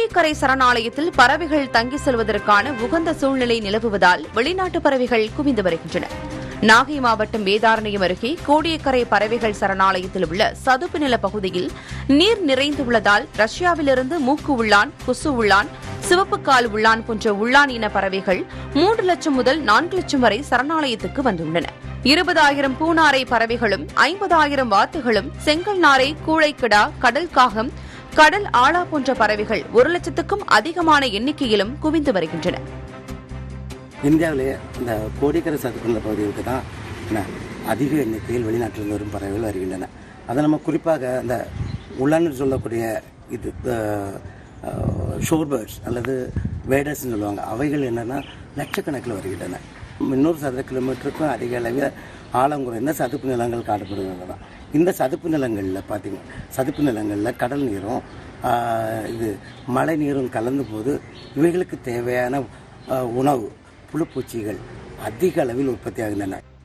கோடியக்கரை சரணாலயத்தில் பறவைகள் தங்கி செல்வதற்கான உகந்த சூழ்நிலை நிலவுவதால் வெளிநாட்டு பறவைகள் குவிந்து வருகின்றன நாகை மாவட்டம் வேதாரண்யம் அருகே கோடியக்கரை பறவைகள் சரணாலயத்தில் உள்ள சதுப்பு நில பகுதியில் நீர் நிறைந்துள்ளதால் ரஷ்யாவிலிருந்து மூக்கு உள்ளான் குசு உள்ளான் சிவப்பு கால் உள்ளான் போன்ற உள்ளான் இன பறவைகள் மூன்று லட்சம் முதல் நான்கு லட்சம் வரை சரணாலயத்துக்கு வந்துள்ளன இருபதாயிரம் பூனாரை பறவைகளும் ஐம்பதாயிரம் வாத்துகளும் செங்கல் நாரை கூழைக்கிடா கடல் காகம் கடல் ஆளா போன்ற பறவைகள் ஒரு லட்சத்துக்கும் அதிகமான எண்ணிக்கையிலும் குவிந்து வருகின்றன இந்தியாவிலே இந்த கோடிக்கரை சதுப்புநில பகுதிகளுக்கு தான் என்ன, அதிக எண்ணிக்கையில் வெளிநாட்டிலிருந்து வரும் பறவைகள் வருகின்றன அதை நம்ம குறிப்பாக இந்த உள்ளன்னு சொல்லக்கூடிய இது ஷோர் பேர்ட்ஸ் அல்லது வேடர்ஸ்னு சொல்லுவாங்க அவைகள் என்னென்னா லட்சக்கணக்கில் வருகின்றன முந்நூறு சதுர கிலோமீட்டருக்கும் அதிக அளவில் ஆழம் குறைந்த சதுப்பு நிலங்கள் காணப்படுகிறது தான் இந்த சதுப்பு நிலங்களில் பார்த்தீங்க சதுப்பு நிலங்களில் கடல் நீரும் ஆஹ், இது மழை நீரும் கலந்த போது இவைகளுக்கு தேவையான ஆஹ், உணவு புழுப்பூச்சிகள் அதிக அளவில் உற்பத்தி ஆகின்றன